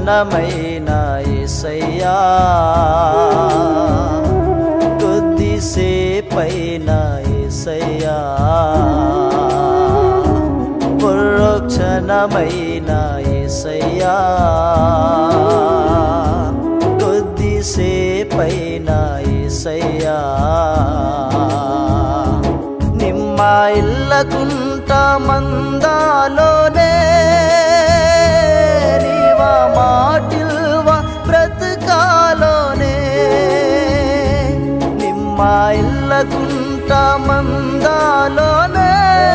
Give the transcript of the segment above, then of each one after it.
క్షణమైన ఏసయ్యా కొద్దిసేపైన ఏసయ్యా క్షణమైన ఏసయ్యా కొద్దిసేపైన ఏసయ్యా నిమ్మ ఇల్లకుంట మందాలోనే నీవ మాటిల్వ బ్రతకాలోనే నిమ్మ ఇల్లకుంట మందాలోనే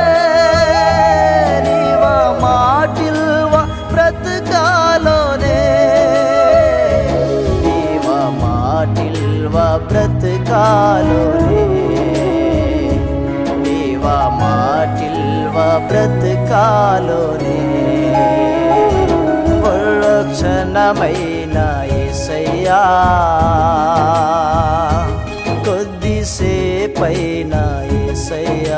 నీవ మాటిల్వ బ్రతకాలోనే నీవ మాటిల్వ బ్రతకాలోనే నీవ మాటిల్వ బ్రతకాలోనే క్షణమైన ఏసయ్యా కొద్దిసేపైన ఏసయ్యా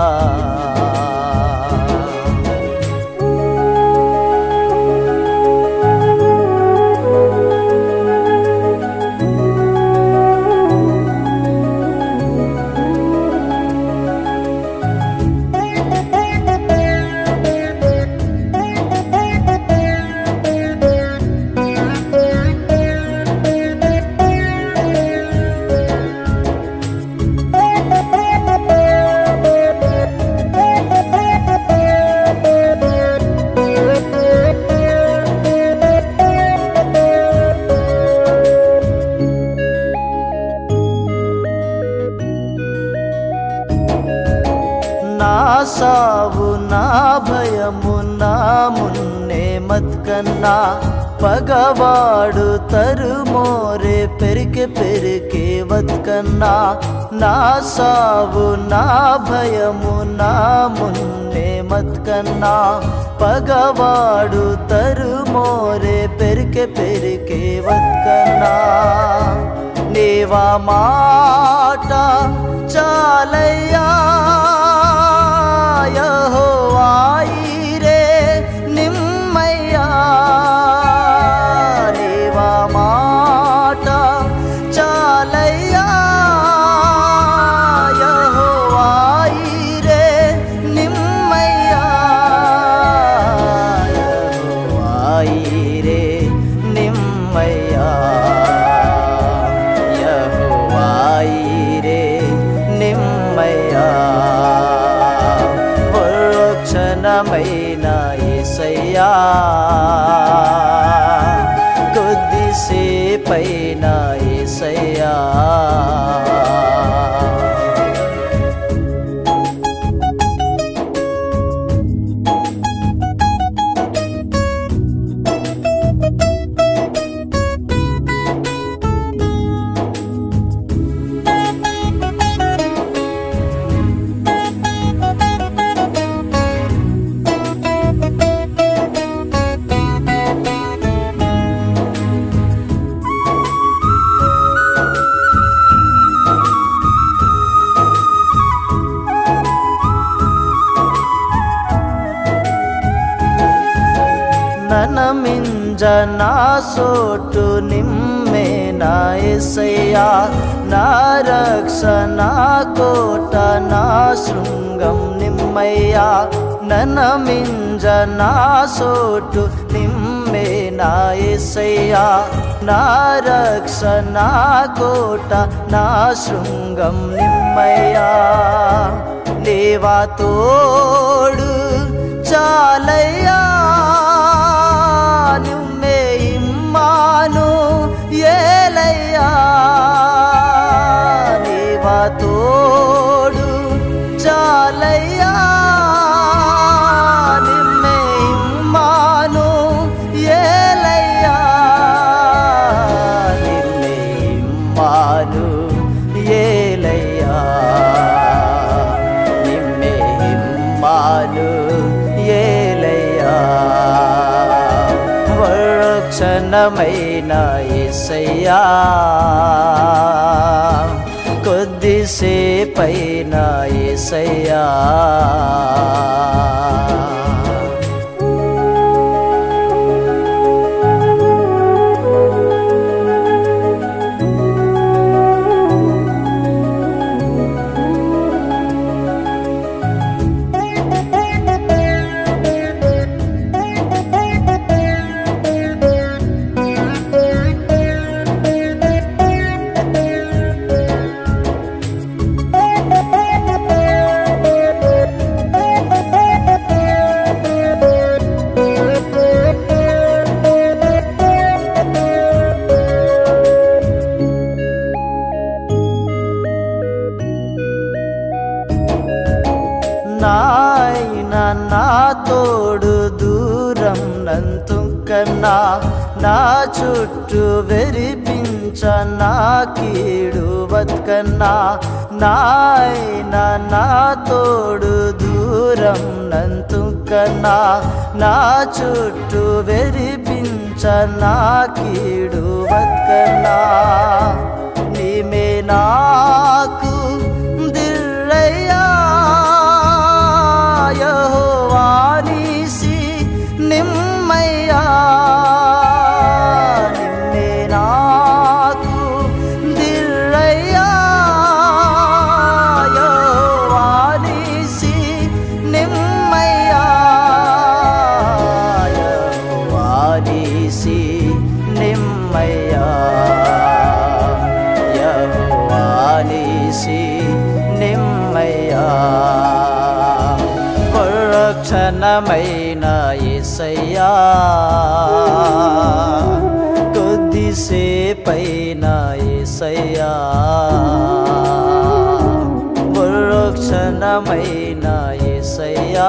నా సావు నా భయము నా మున్నే మత్కన్నా పగవాడు తరుమోరే పెరికే పెరికే వత్కన్నా నా సావు నా భయము నా మున్నే మత్కన్నా పగవాడు తరుమోరే పెరికే పెరికే వత్కన్నా నీవా మాట చాలయ్యా యహోవాయిరే నిమ్మయ్యా నీవా మాట చాలయ్యా యహోవాయిరే నిమ్మయ్యా యహోవాయిరే నిమ్మయ్యా యహోవాయిరే నిమ్మయ్యా క్షణమైన ఏసయ్యా కొద్దిసేపైన ఏసయ్యా ನನಮಿಂಜ ನಾ ಸೋಟು ನಿಮ್ಮೆ ನಾ ಎಸಯ್ಯ ನಾ ರಕ್ಷ ನಾ ಕೋಟ ನಾ ಶೃಂಗಂ ನಿಮ್ಮಯ್ಯ ನನ್ನ ಮಿಂಜ ನಾ ಸೋಟು ನಿಮ್ಮೆ ನಾ ಎಸಯ್ಯ నా రక్ష నా కోట నా శృంగం నిమ్మయ్యా దేవా తోడు చాలయ్యా నిమ్మే ఇమ్మాను ఏలయ్యా దేవా తోడు చాలయ్యా నిమ్మే ఇమ్మాను ఏలయ్యా నిమ్మే ఇమ్మాను ఏలయ్యా నిమ్మే ఇమ్మాను ఏలయ్యా క్షణమైన ఏసయ్యా కొద్దిసేపైన ఏసయ్యా నాయన నా తోడు దూరం నంతుకన్నా నా చుట్టూ వెరిపించ నా కీడు బతుకన్నా నాయన నా తోడు దూరం నంతుకన్నా నా చుట్టూ వెరిపించ నా కీడు బతుకన్నా నీమే నాకు దిర్రయ్యా యహోవానీసి నిమ్మయ్యా నిన్నే నాకు దిర్రయ్యా యహోవానీసి నిమ్మయ్యా యహోవానీసి నిమ్మయ్యా యహోవానీసి నిమ్మయ్యా క్షణమైన ఏసయ్యా కొద్దిసేపైన ఏసయ్యా క్షణమైన ఏసయ్యా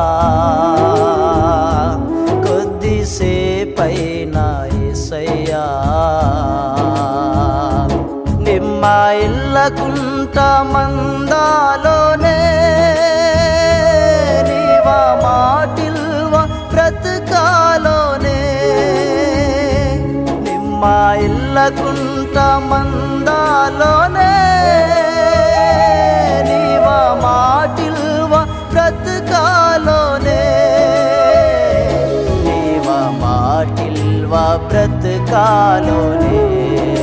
కొద్దిసేపైన ఏసయ్యా నిమ్మ ఇల్లకుంట మందాలోనే నీవ మాటిల్వ బ్రతకాలోనే నిమ్మ ఇల్లకుంట మందాలోనే నీవ మాటిల్వ బ్రతకాలోనే నీవ మాటిల్వ బ్రతకాలోనే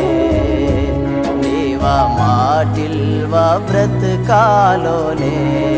నీవ మాటిల్వ బ్రతకాలోనే